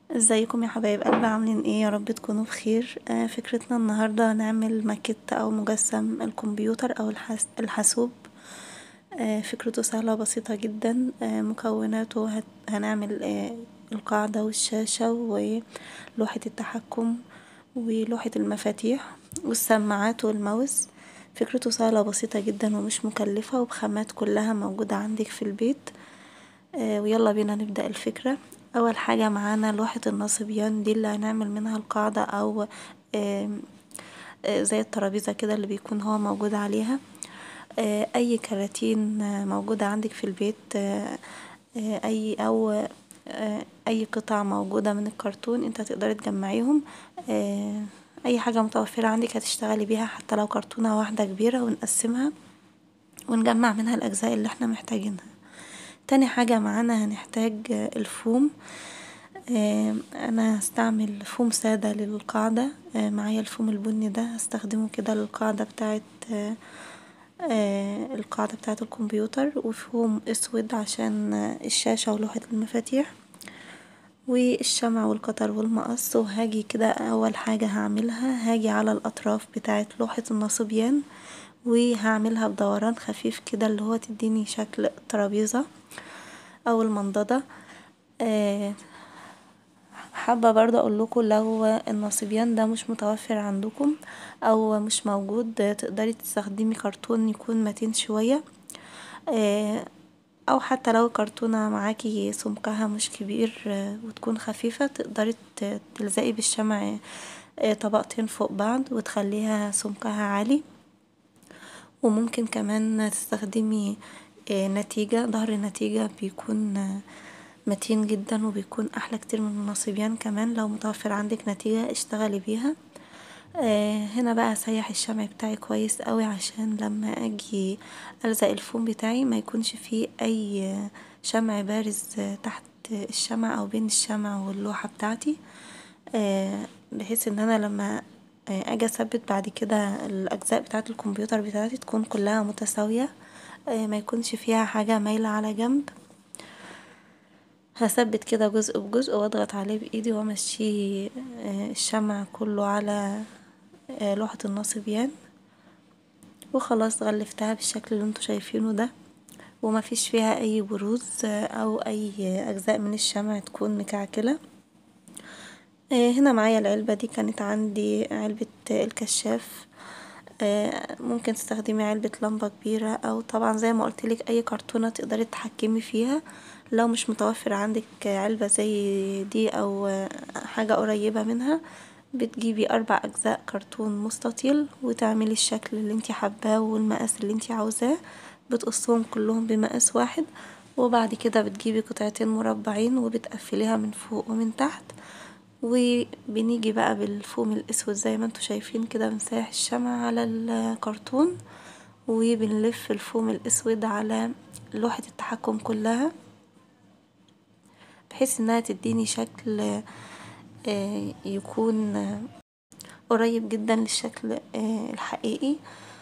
ازيكم يا حبايب قلبي عاملين ايه يا رب تكونوا بخير آه فكرتنا النهاردة هنعمل ماكيت او مجسم الكمبيوتر او الحاس الحاسوب آه فكرته سهلة بسيطة جدا آه مكوناته هت هنعمل آه القاعدة والشاشة ولوحة التحكم ولوحة المفاتيح والسماعات والماوس فكرته سهلة بسيطة جدا ومش مكلفة وبخامات كلها موجودة عندك في البيت آه ويلا بينا نبدأ الفكرة اول حاجة معانا لوحة النصبيان دي اللي هنعمل منها القاعدة او زي الترابيزة كده اللي بيكون هو موجود عليها اي كراتين موجودة عندك في البيت اي او اي قطع موجودة من الكرتون انت هتقدري تجمعيهم اي حاجة متوفرة عندك هتشتغلي بيها حتى لو كرتونة واحدة كبيرة ونقسمها ونجمع منها الاجزاء اللي احنا محتاجينها تاني حاجة معانا هنحتاج الفوم انا هستعمل فوم سادة للقاعدة معايا الفوم البني ده هستخدمه كده للقاعدة بتاعت القاعدة بتاعت الكمبيوتر وفوم اسود عشان الشاشة ولوحة المفاتيح والشمع والقطر والمقص وهاجي كده اول حاجة هعملها هاجي على الاطراف بتاعت لوحة النصبيان وهعملها بدوران خفيف كده اللي هو تديني شكل الترابيزة او المنضدة حابة برضه اقولكوا لو النصبيان ده مش متوفر عندكم او مش موجود تقدري تستخدمي كرتون يكون متين شوية او حتى لو كرتونة معاكي سمكها مش كبير وتكون خفيفة تقدري تلزقي بالشمع طبقتين فوق بعض وتخليها سمكها عالي وممكن كمان تستخدمي نتيجة ضهر النتيجة بيكون متين جدا وبيكون احلى كتير من النصبيان كمان لو متوفر عندك نتيجة اشتغلي بيها هنا بقى اسيح الشمع بتاعي كويس اوي عشان لما اجي الزق الفوم بتاعي ما يكونش فيه اي شمع بارز تحت الشمع او بين الشمع واللوحة بتاعتي بحيث ان انا لما اجي اثبت بعد كده الاجزاء بتاعة الكمبيوتر بتاعتي تكون كلها متساوية ما يكونش فيها حاجة مايلة على جنب هثبت كده جزء بجزء واضغط عليه بايدي وامشيه الشمع كله على لوحة النصبيان وخلاص غلفتها بالشكل اللي انتوا شايفينه ده ومفيش فيها اي بروز او اي اجزاء من الشمع تكون مكعكلة هنا معايا العلبة دي كانت عندي علبة الكشاف ممكن تستخدمي علبة لمبة كبيرة او طبعا زي ما قلتلك اي كرتونة تقدري تتحكمي فيها لو مش متوفر عندك علبة زي دي او حاجة قريبة منها بتجيبي اربع اجزاء كرتون مستطيل وتعملي الشكل اللي انتي حباه والمقاس اللي انتي عاوزاه بتقصهم كلهم بمقاس واحد وبعد كده بتجيبي قطعتين مربعين وبتقفليها من فوق ومن تحت وبنيجي بقى بالفوم الاسود زي ما انتوا شايفين كده بنسيح الشمع على الكرتون وبنلف الفوم الاسود على لوحة التحكم كلها بحيث انها تديني شكل يكون قريب جدا للشكل الحقيقي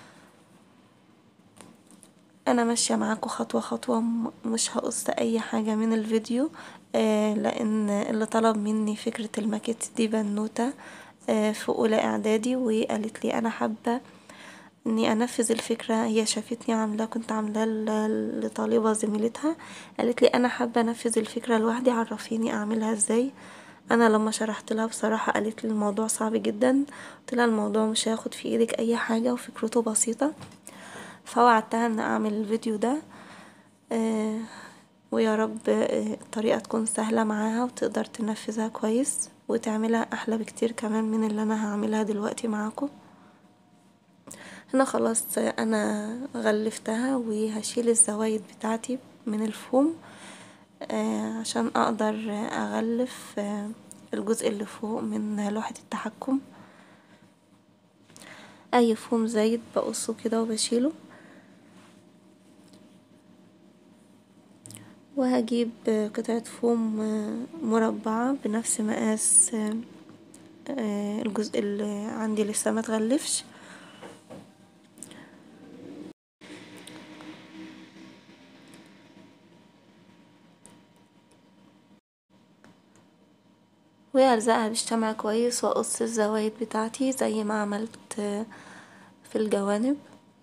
انا ماشية معاكم خطوة خطوة مش هقص اي حاجة من الفيديو لان اللي طلب مني فكرة الماكيت دي بنوتة في اولى اعدادي وقالت لي انا حابة اني انفذ الفكرة هي شافتني عاملاه كنت عاملاه لطالبة زميلتها قالت لي انا حابة انفذ الفكرة لوحدي عرفيني اعملها ازاي انا لما شرحت لها بصراحة قالت لي الموضوع صعب جدا قلت لها الموضوع مش هياخد في ايدك اي حاجة وفكرته بسيطة فوعدتها ان اعمل الفيديو ده آه ويا رب الطريقة تكون سهلة معاها وتقدر تنفذها كويس وتعملها احلى بكتير كمان من اللي انا هعملها دلوقتي معاكم هنا خلاص انا غلفتها وهشيل الزوايد بتاعتي من الفوم آه عشان اقدر اغلف آه الجزء اللي فوق من لوحة التحكم اي فوم زايد بقصه كده وبشيله وهجيب قطعة فوم مربعة بنفس مقاس الجزء اللي عندي لسه ما اتغلفش وهلزقها بالشمع كويس واقص الزوايد بتاعتي زي ما عملت في الجوانب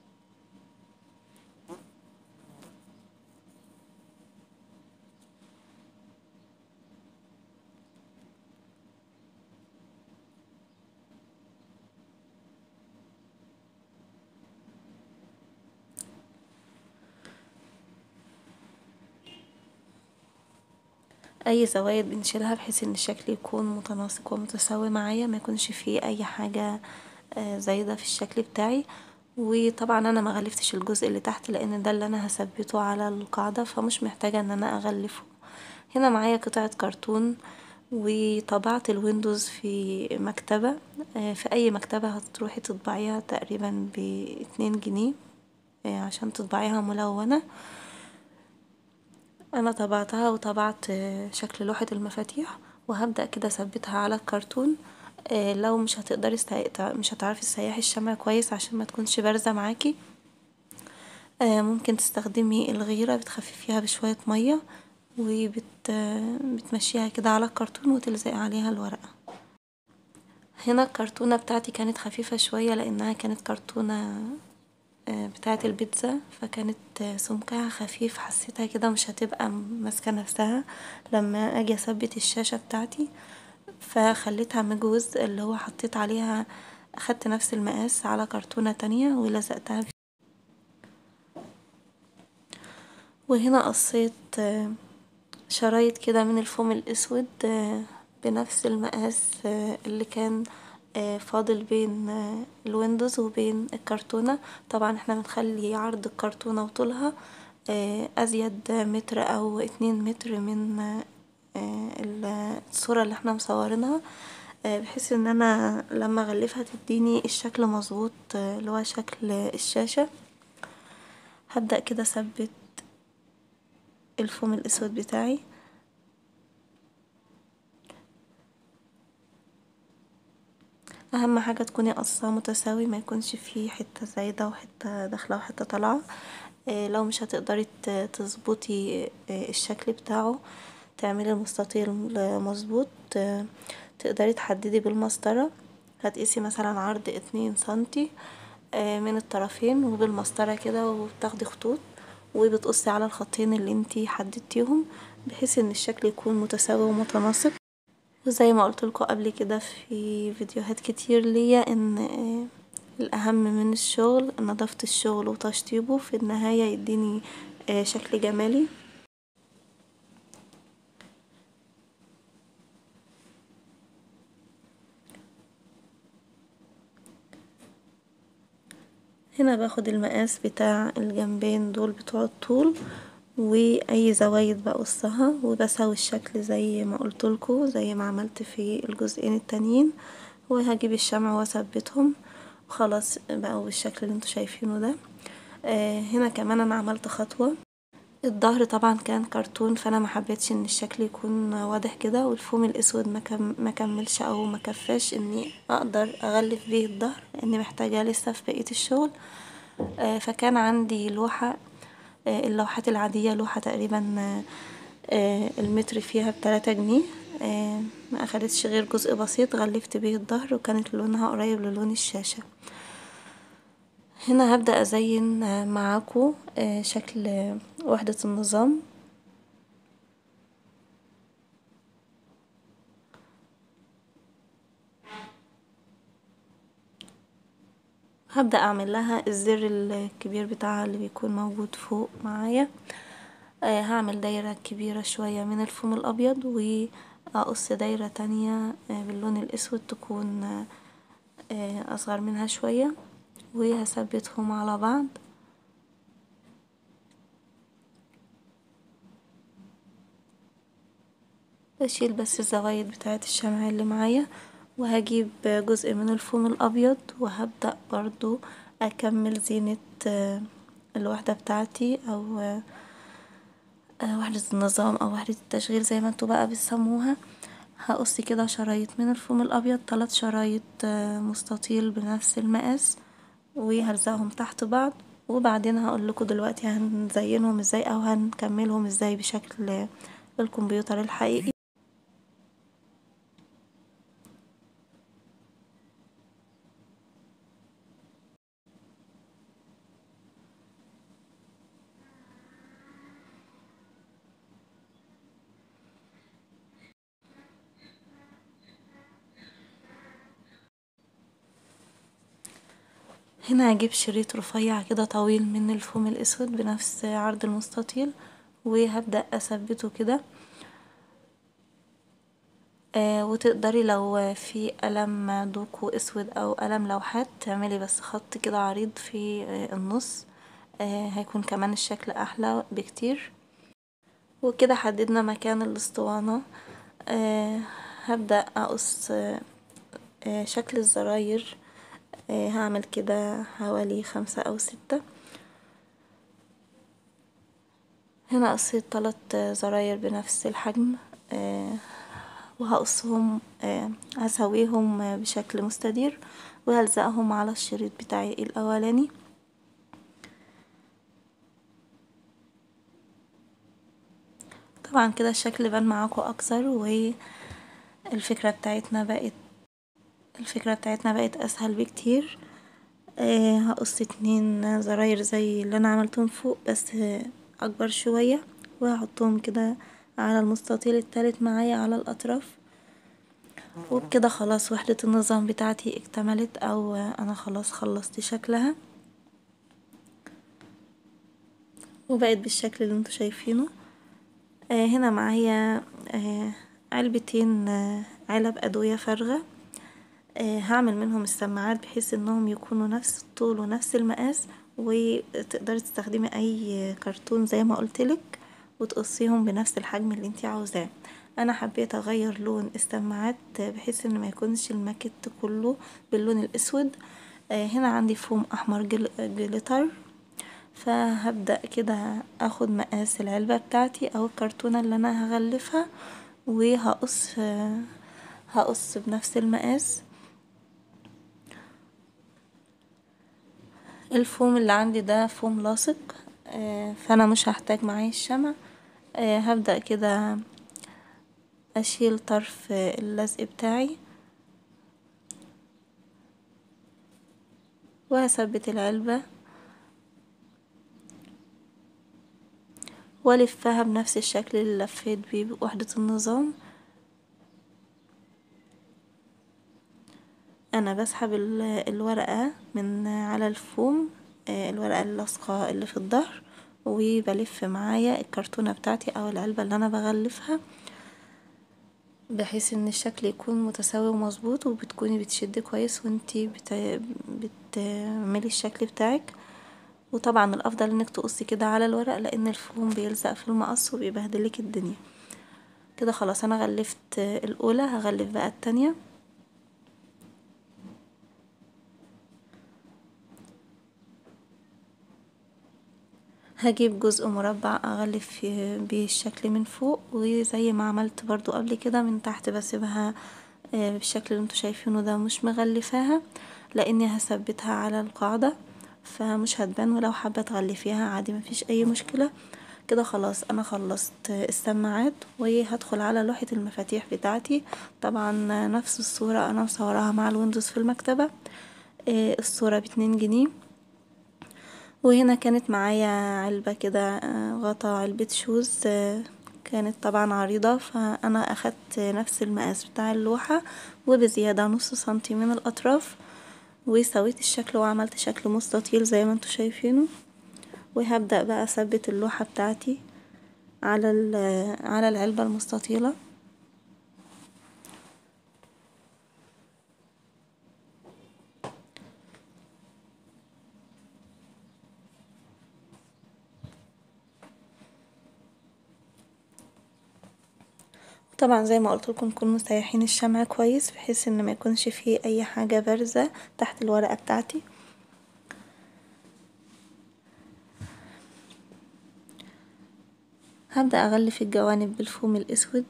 اي زوايد بنشيلها بحيث ان الشكل يكون متناسق ومتساوي معايا ما يكونش فيه اي حاجة زايدة في الشكل بتاعي وطبعا انا ما غلفتش الجزء اللي تحت لان ده اللي انا هثبته على القاعدة فمش محتاجة ان انا اغلفه هنا معايا قطعة كرتون وطبعت الويندوز في مكتبة في اي مكتبة هتروحي تطبعيها تقريبا باتنين جنيه عشان تطبعيها ملونة انا طبعتها وطبعت شكل لوحة المفاتيح وهبدأ كده اثبتها على الكرتون لو مش هتقدري مش هتعرفي تسيحي الشمع كويس عشان ما تكونش بارزة معاكي ممكن تستخدمي الغيرة بتخففيها بشوية مية وبتمشيها كده على الكرتون وتلزقي عليها الورقة هنا الكرتونة بتاعتي كانت خفيفة شوية لانها كانت كرتونة بتاعة البيتزا فكانت سمكها خفيف حسيتها كده مش هتبقى ماسكة نفسها لما اجي اثبت الشاشة بتاعتي فخليتها مجوز اللي هو حطيت عليها اخدت نفس المقاس على كرتونة تانية ولزقتها وهنا قصيت شرايط كده من الفوم الاسود بنفس المقاس اللي كان فاضل بين الويندوز وبين الكرتونة طبعا احنا بنخلي عرض الكرتونة وطولها ازيد متر او اتنين متر من الصورة اللي احنا مصورينها بحيث ان انا لما اغلفها تديني الشكل مظبوط اللي هو شكل الشاشة هبدأ كده اثبت الفوم الاسود بتاعي اهم حاجة تكوني قصاه متساوي ما يكونش فيه حتة زايدة وحتة داخلة وحتة طالعة لو مش هتقدري تظبطي الشكل بتاعه تعملي المستطيل مظبوط تقدري تحددي بالمسطرة هتقيسي مثلا عرض اتنين سنتي من الطرفين وبالمسطرة كده وبتاخدي خطوط وبتقصي على الخطين اللي انتي حددتيهم بحيث ان الشكل يكون متساوي ومتناسق وزي ما قلتلكوا قبل كده في فيديوهات كتير ليا ان الاهم من الشغل نظافة الشغل وتشطيبه في النهاية يديني شكل جمالي هنا باخد المقاس بتاع الجنبين دول بتوع الطول واي زوايد بقصها وبسوي الشكل زي ما قلتلكوا زي ما عملت في الجزئين التانيين وهجيب الشمع واثبتهم وخلاص بقوا بالشكل اللي انتوا شايفينه ده آه هنا كمان انا عملت خطوة الظهر طبعا كان كرتون فانا محبتش ان الشكل يكون واضح كده والفوم الاسود ما كملش او ما كفاش اني اقدر اغلف بيه الظهر لاني محتاجة لسه في بقية الشغل آه فكان عندي لوحة آه اللوحات العادية لوحة تقريبا المتر فيها بتلاتة جنيه ما اخدتش غير جزء بسيط غلفت بيه الظهر وكانت لونها قريب للون الشاشة هنا هبدأ ازين معاكم شكل وحدة النظام هبدأ اعمل لها الزر الكبير بتاعها اللي بيكون موجود فوق معايا هعمل دايرة كبيرة شوية من الفوم الابيض واقص دايرة تانية باللون الاسود تكون اصغر منها شوية وهثبتهم على بعض بشيل بس الزوايد بتاعت الشمع اللي معايا وهجيب جزء من الفوم الابيض وهبدأ برضو اكمل زينة الوحدة بتاعتي او وحدة النظام او وحدة التشغيل زي ما انتوا بقى بتسموها هقص كده شرايط من الفوم الابيض تلات شرايط مستطيل بنفس المقاس وهلزقهم تحت بعض وبعدين هقولكوا دلوقتي هنزينهم ازاي او هنكملهم ازاي بشكل الكمبيوتر الحقيقي هنا هجيب شريط رفيع كده طويل من الفوم الاسود بنفس عرض المستطيل وهبدأ اثبته كده آه وتقدري لو في قلم دوكو اسود او قلم لوحات تعملي بس خط كده عريض في آه النص آه هيكون كمان الشكل احلى بكتير وكده حددنا مكان الاسطوانة آه هبدأ اقص آه شكل الزراير آه هعمل كده حوالي خمسة او ستة هنا قصيت تلات زراير بنفس الحجم آه وهقصهم آه هسويهم بشكل مستدير وهلزقهم على الشريط بتاعي الاولاني طبعا كده الشكل بان معاكم اكتر والفكرة بتاعتنا بقت الفكرة بتاعتنا بقت اسهل بكتير آه هقص اتنين زراير زي اللي انا عملتهم فوق بس اكبر شوية وهحطهم كده على المستطيل التالت معايا على الاطراف وبكده خلاص وحدة النظام بتاعتي اكتملت او انا خلاص خلصت شكلها وبقت بالشكل اللي انتوا شايفينه آه هنا معايا آه علبتين آه علب ادوية فارغة هعمل منهم السماعات بحيث انهم يكونوا نفس الطول ونفس المقاس وتقدري تستخدمي اي كرتون زي ما قلتلك وتقصيهم بنفس الحجم اللي انتي عاوزاه انا حبيت اغير لون السماعات بحيث ان ما يكونش الماكيت كله باللون الاسود هنا عندي فوم احمر جل... جليتر فهبدأ كده اخد مقاس العلبة بتاعتي او الكرتونة اللي انا هغلفها وهقص هقص بنفس المقاس الفوم اللي عندي ده فوم لاصق فانا مش هحتاج معايا الشمع هبدأ كده اشيل طرف اللزق بتاعي وهثبت العلبة والفها بنفس الشكل اللي لفيت بيه بوحدة النظام انا بسحب الورقة من على الفوم الورقة اللاصقة اللي في الظهر وبلف معايا الكرتونة بتاعتي او العلبة اللي انا بغلفها بحيث ان الشكل يكون متساوي ومظبوط وبتكوني بتشدي كويس وانتي بت... بتعملي الشكل بتاعك وطبعا الافضل انك تقصي كده على الورق لان الفوم بيلزق في المقص وبيبهدلك الدنيا كده خلاص انا غلفت الاولى هغلف بقى التانية هجيب جزء مربع اغلف بيه الشكل من فوق وزي ما عملت برضو قبل كده من تحت بسيبها بالشكل اللي انتوا شايفينه ده مش مغلفاها لاني هثبتها على القاعدة فمش هتبان ولو حابة تغلفيها عادي مفيش اي مشكلة كده خلاص انا خلصت السماعات وهدخل على لوحة المفاتيح بتاعتي طبعا نفس الصورة انا مصوراها مع الويندوز في المكتبة الصورة باتنين جنيه وهنا كانت معايا علبة كده غطا علبة شوز كانت طبعا عريضة فأنا أخدت نفس المقاس بتاع اللوحة وبزيادة نص سنتي من الأطراف وسويت الشكل وعملت شكل مستطيل زي ما انتوا شايفينه وهبدأ بقى اثبت اللوحة بتاعتي على على العلبة المستطيلة طبعا زي ما قلتلكم نكون مسيحين الشمع كويس بحيث ان ما يكونش فيه اي حاجة بارزة تحت الورقة بتاعتي هبدأ اغلف الجوانب بالفوم الاسود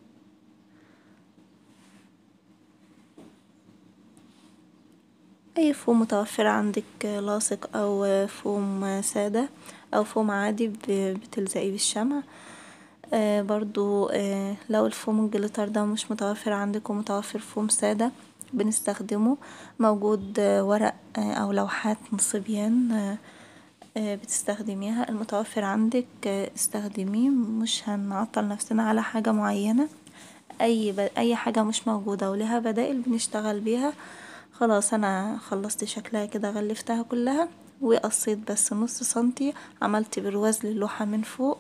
اي فوم متوفر عندك لاصق او فوم سادة او فوم عادي بتلزقيه بالشمع آه برضو آه لو الفوم الجليتر ده مش متوفر عندك ومتوفر فوم سادة بنستخدمه موجود آه ورق او لوحات نصبيان بتستخدميها المتوفر عندك استخدميه مش هنعطل نفسنا على حاجة معينة اي ب... اي حاجة مش موجودة ولها بدائل بنشتغل بيها خلاص انا خلصت شكلها كده غلفتها كلها وقصيت بس نص سنتي عملت برواز للوحة من فوق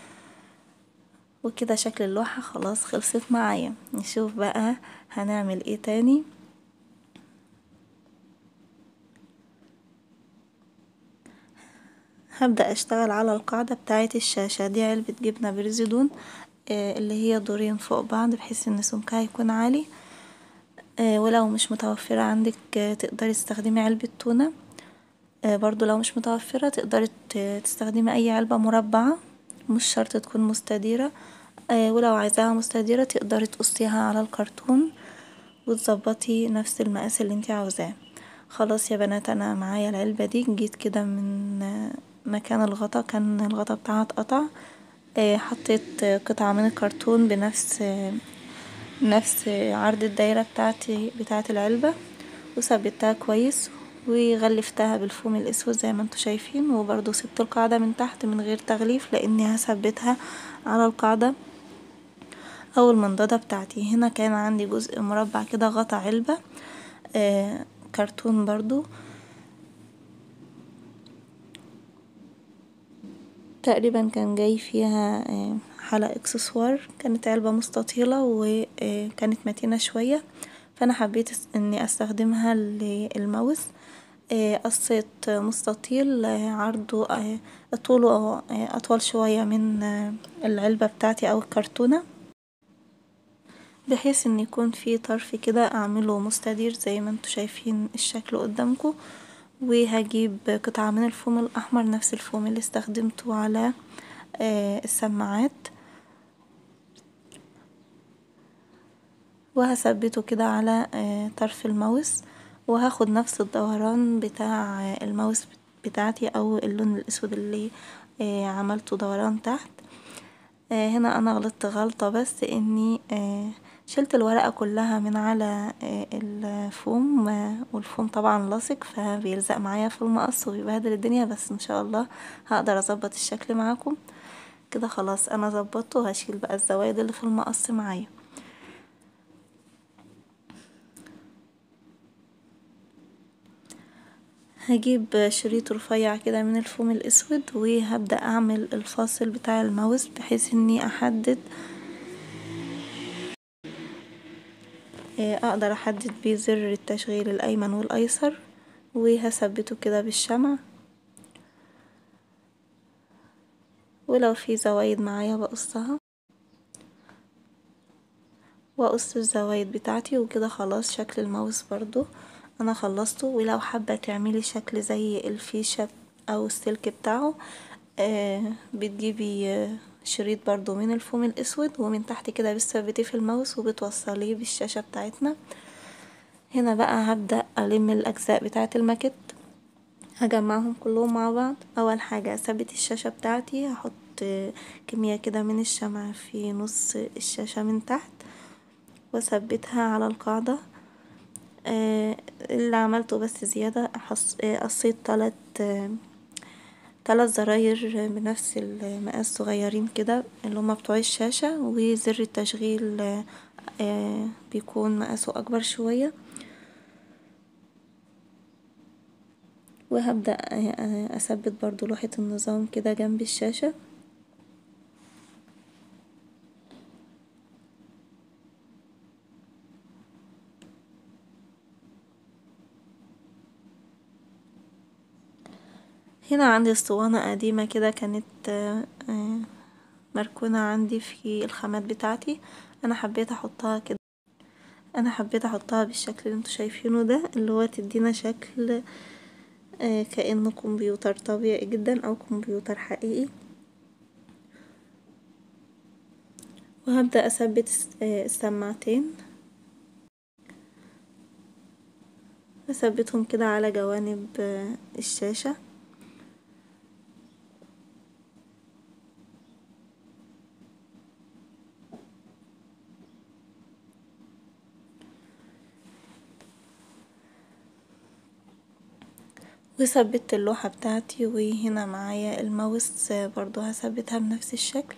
وكده شكل اللوحة خلاص خلصت معايا نشوف بقى هنعمل ايه تاني هبدأ اشتغل على القاعدة بتاعة الشاشة دي علبة جبنة بريزيدون آه اللي هي دورين فوق بعض بحيث ان سمكها يكون عالي آه ولو مش متوفرة عندك آه تقدري تستخدمي علبة تونة برضو لو مش متوفرة تقدري تستخدمي اي علبة مربعة مش شرط تكون مستديرة ولو عايزاها مستديرة تقدري تقصيها على الكرتون وتظبطي نفس المقاس اللي انتي عاوزاه خلاص يا بنات انا معايا العلبة دي جيت كده من مكان الغطا كان الغطا بتاعها اتقطع حطيت قطعة من الكرتون بنفس نفس عرض الدايرة بتاعتي بتاعة العلبة وثبتها كويس وغلفتها بالفوم الاسود زي ما انتوا شايفين وبرضو سبت القاعدة من تحت من غير تغليف لاني هثبتها على القاعدة او المنضدة بتاعتي هنا كان عندي جزء مربع كده غطا علبة آه كرتون برضو تقريبا كان جاي فيها آه حلق اكسسوار كانت علبة مستطيلة وكانت متينة شوية فانا حبيت اني استخدمها للماوس قصيت مستطيل عرضه طوله أطول شوية من العلبة بتاعتي أو الكرتونة بحيث ان يكون في طرف كده اعمله مستدير زي ما انتوا شايفين الشكل قدامكم وهجيب قطعة من الفوم الأحمر نفس الفوم اللي استخدمته على السماعات وهثبته كده على طرف الماوس وهاخد نفس الدوران بتاع الماوس بتاعتي او اللون الاسود اللي عملته دوران تحت هنا انا غلطت غلطة بس اني شلت الورقة كلها من على الفوم والفوم طبعا لاصق فبيلزق معايا في المقص وبيبهدل الدنيا بس ان شاء الله هقدر اظبط الشكل معاكم كده خلاص انا ظبطته وهشيل بقى الزوايد اللي في المقص معايا هجيب شريط رفيع كده من الفوم الاسود وهبدأ اعمل الفاصل بتاع الماوس بحيث اني احدد اقدر احدد بيه زر التشغيل الايمن والايسر وهثبته كده بالشمع ولو في زوايد معايا بقصها واقص الزوايد بتاعتي وكده خلاص شكل الماوس برضو انا خلصته ولو حابة تعملي شكل زي الفيشة او السلك بتاعه آه بتجيبي آه شريط برضو من الفوم الاسود ومن تحت كده بتثبتيه في الماوس وبتوصليه بالشاشة بتاعتنا هنا بقى هبدأ ألم الأجزاء بتاعة الماكت هجمعهم كلهم مع بعض أول حاجة أثبت الشاشة بتاعتي هحط كمية كده من الشمع في نص الشاشة من تحت وأثبتها على القاعدة آه اللي عملته بس زيادة قصيت تلات تلات زراير بنفس المقاس صغيرين كده اللي هما بتوع الشاشة وزر التشغيل آه بيكون مقاسه أكبر شوية وهبدأ أثبت برضو لوحة النظام كده جنب الشاشة هنا عندي اسطوانة قديمة كده كانت مركونة عندي في الخامات بتاعتي انا حبيت احطها كده انا حبيت احطها بالشكل اللي انتوا شايفينه ده اللي هو تدينا شكل كأنه كمبيوتر طبيعي جدا او كمبيوتر حقيقي وهبدأ اثبت السماعتين اثبتهم كده على جوانب الشاشة وثبت اللوحة بتاعتي وهنا معايا الماوس برضو هثبتها بنفس الشكل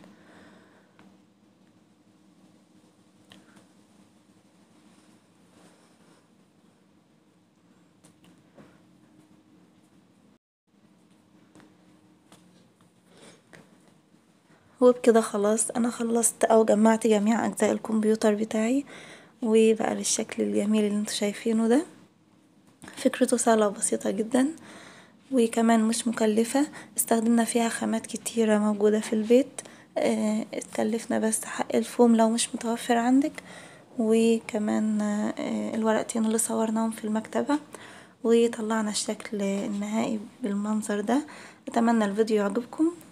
وبكده خلاص انا خلصت او جمعت جميع اجزاء الكمبيوتر بتاعي وبقى بالشكل الجميل اللي انتوا شايفينه ده فكرته سهلة وبسيطة جدا وكمان مش مكلفة استخدمنا فيها خامات كتيرة موجودة في البيت اه اتكلفنا بس حق الفوم لو مش متوفر عندك وكمان اه الورقتين اللي صورناهم في المكتبة وطلعنا الشكل النهائي بالمنظر ده اتمنى الفيديو يعجبكم